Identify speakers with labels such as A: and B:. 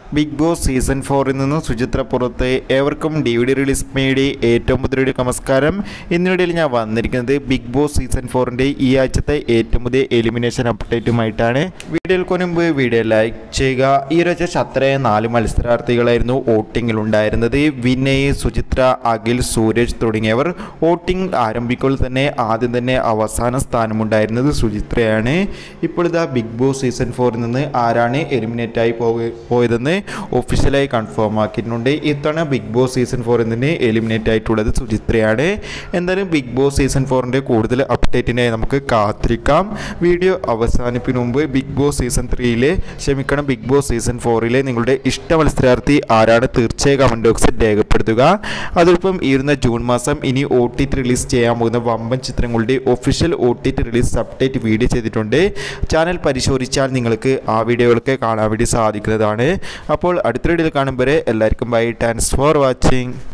A: big boss season ഫോറിൽ നിന്ന് സുചിത്ര പുറത്ത് ഏവർക്കും ഡി വി ഡി റിലീസ് മേടി ഏറ്റവും പുതിയ നമസ്കാരം ഇന്നിടയിൽ ഞാൻ വന്നിരിക്കുന്നത് ബിഗ് ബോസ് സീസൺ ഫോറിൻ്റെ ഈ ആഴ്ചത്തെ ഏറ്റവും പുതിയ എലിമിനേഷൻ അപ്ഡേറ്റുമായിട്ടാണ് വീഡിയോയിൽ മുൻപ് വീഡിയോ ലൈക്ക് ചെയ്യുക ഈ ഒരാഴ്ച ശത്രയെ നാല് മത്സരാർത്ഥികളായിരുന്നു വോട്ടിങ്ങിൽ ഉണ്ടായിരുന്നത് വിനയ് സുചിത്ര അഖിൽ സൂരജ് തുടങ്ങിയവർ വോട്ടിംഗ് ആരംഭിക്കുമ്പോൾ തന്നെ ആദ്യം തന്നെ അവസാന സ്ഥാനമുണ്ടായിരുന്നത് സുചിത്രയാണ് ഇപ്പോൾ ഇതാ ബിഗ് ബോസ് സീസൺ ഫോറിൽ നിന്ന് ആരാണ് എലിമിനേറ്റ് ആയി പോയ- പോയതെന്ന് ഒഫീഷ്യലായി കൺഫേം ആക്കിയിട്ടുണ്ട് ഇത്തവണ ബിഗ് ബോസ് സീസൺ ഫോറിൽ നിന്ന് എലിമിനേറ്റ് ആയിട്ടുള്ളത് സുചിത്രയാണ് എന്തായാലും ബിഗ് ബോസ് സീസൺ ഫോറിൻ്റെ കൂടുതൽ അപ്ഡേറ്റിനായി നമുക്ക് കാത്തിരിക്കാം വീഡിയോ അവസാനിപ്പിന് മുമ്പ് ബിഗ് ബോസ് സീസൺ ത്രീയിലെ ക്ഷമിക്കണം ബിഗ് ബോസ് സീസൺ ഫോറിലെ നിങ്ങളുടെ ഇഷ്ട മത്സരാർത്ഥി ആരാണ് തീർച്ചയായും കമൻറ്റ് ബോക്സിൽ രേഖപ്പെടുത്തുക അതോടൊപ്പം ഈ വരുന്ന ജൂൺ മാസം ഇനി ഒ ടി ടി റിലീസ് ചെയ്യാൻ പോകുന്ന വമ്പൻ ചിത്രങ്ങളുടെ official O T T release update video ചെയ്തിട്ടുണ്ട് ചാനൽ പരിശോധിച്ചാൽ നിങ്ങൾക്ക് ആ വീഡിയോകളൊക്കെ കാണാൻ വേണ്ടി സാധിക്കുന്നതാണ് അപ്പോൾ അടുത്ത വീഡിയോയിൽ കാണുമ്പോൾ എല്ലാവർക്കും ബൈ താങ്ക്സ് ഫോർ വാച്ചിങ്